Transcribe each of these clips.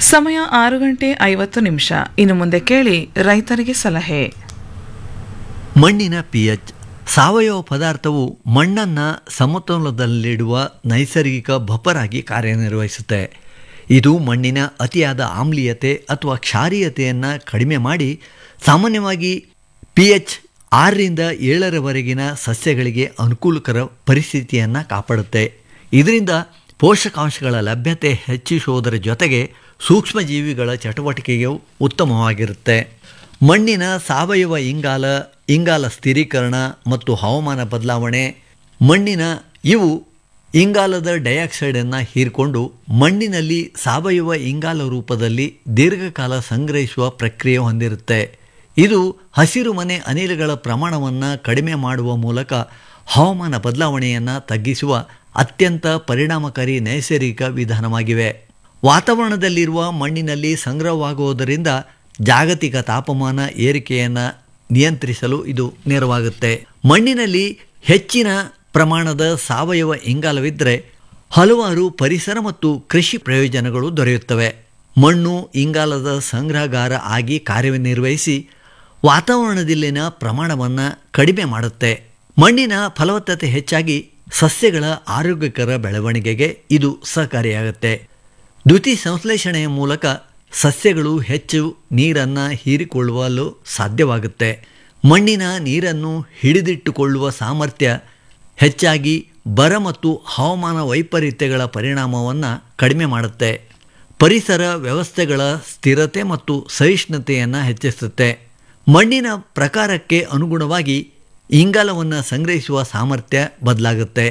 ಸಮಯ ಆರು ಗಂಟೆ ಐವತ್ತು ನಿಮಿಷ ಇನ್ನು ಮುಂದೆ ಕೇಳಿ ರೈತರಿಗೆ ಸಲಹೆ ಮಣ್ಣಿನ ಪಿಎಚ್ ಸಾವಯವ ಪದಾರ್ಥವು ಮಣ್ಣನ್ನು ಸಮತೋಲನದಲ್ಲಿಡುವ ನೈಸರ್ಗಿಕ ಬಫರ್ ಆಗಿ ಕಾರ್ಯನಿರ್ವಹಿಸುತ್ತೆ ಇದು ಮಣ್ಣಿನ ಅತಿಯಾದ ಆಮ್ಲೀಯತೆ ಅಥವಾ ಕ್ಷಾರೀಯತೆಯನ್ನು ಕಡಿಮೆ ಮಾಡಿ ಸಾಮಾನ್ಯವಾಗಿ ಪಿ ಎಚ್ ಆರರಿಂದ ಏಳರವರೆಗಿನ ಸಸ್ಯಗಳಿಗೆ ಅನುಕೂಲಕರ ಪರಿಸ್ಥಿತಿಯನ್ನು ಕಾಪಾಡುತ್ತೆ ಇದರಿಂದ ಪೋಷಕಾಂಶಗಳ ಲಭ್ಯತೆ ಹೆಚ್ಚಿಸುವುದರ ಜೊತೆಗೆ ಸೂಕ್ಷ್ಮಜೀವಿಗಳ ಚಟುವಟಿಕೆಯು ಉತ್ತಮವಾಗಿರುತ್ತೆ ಮಣ್ಣಿನ ಸಾವಯವ ಇಂಗಾಲ ಇಂಗಾಲ ಸ್ಥಿರೀಕರಣ ಮತ್ತು ಹವಾಮಾನ ಬದಲಾವಣೆ ಮಣ್ಣಿನ ಇವು ಇಂಗಾಲದ ಡೈಆಕ್ಸೈಡನ್ನು ಹೀರಿಕೊಂಡು ಮಣ್ಣಿನಲ್ಲಿ ಸಾವಯವ ಇಂಗಾಲ ರೂಪದಲ್ಲಿ ದೀರ್ಘಕಾಲ ಸಂಗ್ರಹಿಸುವ ಪ್ರಕ್ರಿಯೆ ಹೊಂದಿರುತ್ತೆ ಇದು ಹಸಿರು ಮನೆ ಅನಿಲಗಳ ಪ್ರಮಾಣವನ್ನು ಕಡಿಮೆ ಮಾಡುವ ಮೂಲಕ ಹವಾಮಾನ ಬದಲಾವಣೆಯನ್ನು ತಗ್ಗಿಸುವ ಅತ್ಯಂತ ಪರಿಣಾಮಕಾರಿ ನೈಸರ್ಗಿಕ ವಿಧಾನವಾಗಿವೆ ವಾತಾವರಣದಲ್ಲಿರುವ ಮಣ್ಣಿನಲ್ಲಿ ಸಂಗ್ರಹವಾಗುವುದರಿಂದ ಜಾಗತಿಕ ತಾಪಮಾನ ಏರಿಕೆಯನ್ನು ನಿಯಂತ್ರಿಸಲು ಇದು ನೆರವಾಗುತ್ತೆ ಮಣ್ಣಿನಲ್ಲಿ ಹೆಚ್ಚಿನ ಪ್ರಮಾಣದ ಸಾವಯವ ಇಂಗಾಲವಿದ್ದರೆ ಹಲವಾರು ಪರಿಸರ ಮತ್ತು ಕೃಷಿ ಪ್ರಯೋಜನಗಳು ದೊರೆಯುತ್ತವೆ ಮಣ್ಣು ಇಂಗಾಲದ ಸಂಗ್ರಹಗಾರ ಆಗಿ ಕಾರ್ಯನಿರ್ವಹಿಸಿ ವಾತಾವರಣದಲ್ಲಿನ ಪ್ರಮಾಣವನ್ನು ಕಡಿಮೆ ಮಾಡುತ್ತೆ ಮಣ್ಣಿನ ಫಲವತ್ತತೆ ಹೆಚ್ಚಾಗಿ ಸಸ್ಯಗಳ ಆರೋಗ್ಯಕರ ಬೆಳವಣಿಗೆಗೆ ಇದು ಸಹಕಾರಿಯಾಗುತ್ತೆ ದ್ಯುತಿ ಸಂಶ್ಲೇಷಣೆಯ ಮೂಲಕ ಸಸ್ಯಗಳು ಹೆಚ್ಚು ನೀರನ್ನು ಹೀರಿಕೊಳ್ಳಲು ಸಾಧ್ಯವಾಗುತ್ತೆ ಮಣ್ಣಿನ ನೀರನ್ನು ಹಿಡಿದಿಟ್ಟುಕೊಳ್ಳುವ ಸಾಮರ್ಥ್ಯ ಹೆಚ್ಚಾಗಿ ಬರ ಮತ್ತು ಹವಾಮಾನ ವೈಪರೀತ್ಯಗಳ ಪರಿಣಾಮವನ್ನು ಕಡಿಮೆ ಮಾಡುತ್ತೆ ಪರಿಸರ ವ್ಯವಸ್ಥೆಗಳ ಸ್ಥಿರತೆ ಮತ್ತು ಸಹಿಷ್ಣುತೆಯನ್ನು ಹೆಚ್ಚಿಸುತ್ತೆ ಮಣ್ಣಿನ ಪ್ರಕಾರಕ್ಕೆ ಅನುಗುಣವಾಗಿ ಇಂಗಾಲವನ್ನು ಸಂಗ್ರಹಿಸುವ ಸಾಮರ್ಥ್ಯ ಬದಲಾಗುತ್ತೆ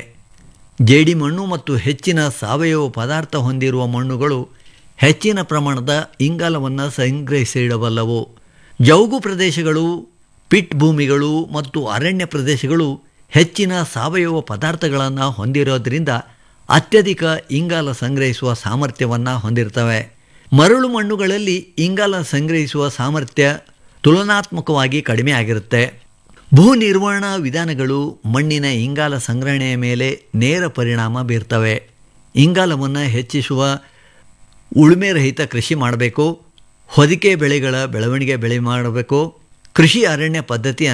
ಜೇಡಿ ಮಣ್ಣು ಮತ್ತು ಹೆಚ್ಚಿನ ಸಾವಯವ ಪದಾರ್ಥ ಹೊಂದಿರುವ ಮಣ್ಣುಗಳು ಹೆಚ್ಚಿನ ಪ್ರಮಾಣದ ಇಂಗಾಲವನ್ನು ಸಂಗ್ರಹಿಸಿಡಬಲ್ಲವು ಜೌಗು ಪ್ರದೇಶಗಳು ಪಿಟ್ ಭೂಮಿಗಳು ಮತ್ತು ಅರಣ್ಯ ಪ್ರದೇಶಗಳು ಹೆಚ್ಚಿನ ಸಾವಯವ ಪದಾರ್ಥಗಳನ್ನು ಹೊಂದಿರೋದ್ರಿಂದ ಅತ್ಯಧಿಕ ಇಂಗಾಲ ಸಂಗ್ರಹಿಸುವ ಸಾಮರ್ಥ್ಯವನ್ನು ಹೊಂದಿರ್ತವೆ ಮರಳು ಮಣ್ಣುಗಳಲ್ಲಿ ಇಂಗಾಲ ಸಂಗ್ರಹಿಸುವ ಸಾಮರ್ಥ್ಯ ತುಲನಾತ್ಮಕವಾಗಿ ಕಡಿಮೆ ಆಗಿರುತ್ತೆ ಭೂ ನಿರ್ವಹಣಾ ವಿಧಾನಗಳು ಮಣ್ಣಿನ ಇಂಗಾಲ ಸಂಗ್ರಹಣೆಯ ಮೇಲೆ ನೇರ ಪರಿಣಾಮ ಬೀರ್ತವೆ ಇಂಗಾಲವನ್ನು ಹೆಚ್ಚಿಸುವ ಉಳುಮೆ ರಹಿತ ಕೃಷಿ ಮಾಡಬೇಕು ಹೊದಿಕೆ ಬೆಳೆಗಳ ಬೆಳವಣಿಗೆ ಬೆಳೆ ಮಾಡಬೇಕು ಕೃಷಿ ಅರಣ್ಯ ಪದ್ಧತಿ